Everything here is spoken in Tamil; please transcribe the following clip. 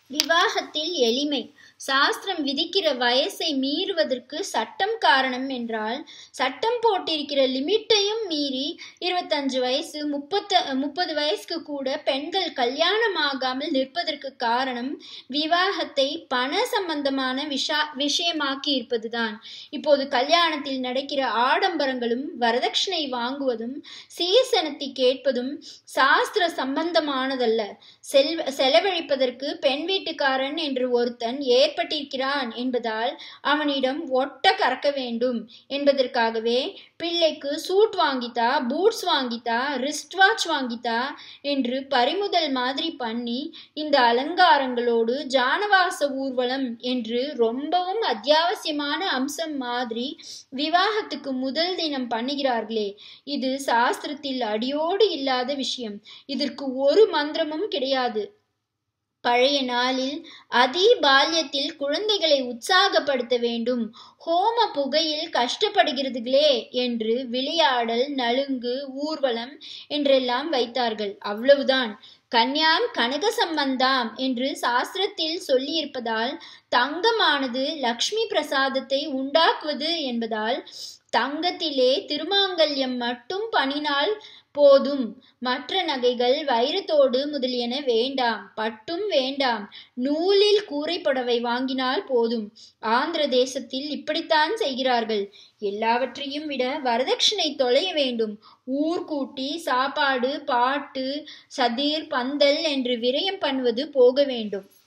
விவாகத்தில் எளிமை சாஸ்திரம் விதிக்கிற வயசை மீறுவதற்கு சட்டம் காரணம் என்றால் சட்டம் போட்டிருக்கிற லிமிட்டையும் மீறி இருபத்தஞ்சு வயசு முப்பத்த முப்பது வயசுக்கு கூட பெண்கள் கல்யாணம் ஆகாமல் நிற்பதற்கு காரணம் விவாகத்தை பண சம்பந்தமான விஷா விஷயமாக்கி இருப்பதுதான் இப்போது கல்யாணத்தில் நடக்கிற ஆடம்பரங்களும் வரதட்சணை வாங்குவதும் சீசனத்தை கேட்பதும் சாஸ்திர சம்பந்தமானதல்ல செல்வ செலவழிப்பதற்கு பெண் வீட்டுக்காரன் என்று ஒருத்தன் ஏற்பட்டிருக்கிறான் என்பதால் அவனிடம் ஒட்ட கறக்க வேண்டும் என்பதற்காகவே பிள்ளைக்கு சூட் வாங்கித்தா பூட்ஸ் வாங்கித்தா ரிஸ்ட் வாட்ச் வாங்கித்தா என்று பறிமுதல் மாதிரி பண்ணி இந்த அலங்காரங்களோடு ஜானவாச ஊர்வலம் என்று ரொம்பவும் அத்தியாவசியமான அம்சம் மாதிரி விவாகத்துக்கு முதல் தினம் பண்ணுகிறார்களே இது சாஸ்திரத்தில் அடியோடு இல்லாத விஷயம் இதற்கு ஒரு மந்திரமும் கிடையாது பழைய நாளில் அதி பால்யத்தில் குழந்தைகளை உற்சாகப்படுத்த வேண்டும் ஹோம புகையில் கஷ்டப்படுகிறதுகளே என்று விளையாடல் நலுங்கு ஊர்வலம் என்றெல்லாம் வைத்தார்கள் அவ்வளவுதான் கன்யாம் கனக சம்பந்தாம் என்று சாஸ்திரத்தில் சொல்லியிருப்பதால் தங்கமானது லக்ஷ்மி பிரசாதத்தை உண்டாக்குவது என்பதால் தங்கத்திலே திருமாங்கல்யம் மட்டும் பணினால் போதும் மற்ற நகைகள் வைரத்தோடு முதலியன வேண்டாம் பட்டும் வேண்டாம் நூலில் கூரை புடவை வாங்கினால் போதும் ஆந்திர தேசத்தில் இப்படித்தான் செய்கிறார்கள் எல்லாவற்றையும் விட வரதட்சணை தொலைய வேண்டும் ஊர் கூட்டி சாப்பாடு பாட்டு சதிர் பந்தல் என்று விரயம் பண்ணுவது போக வேண்டும்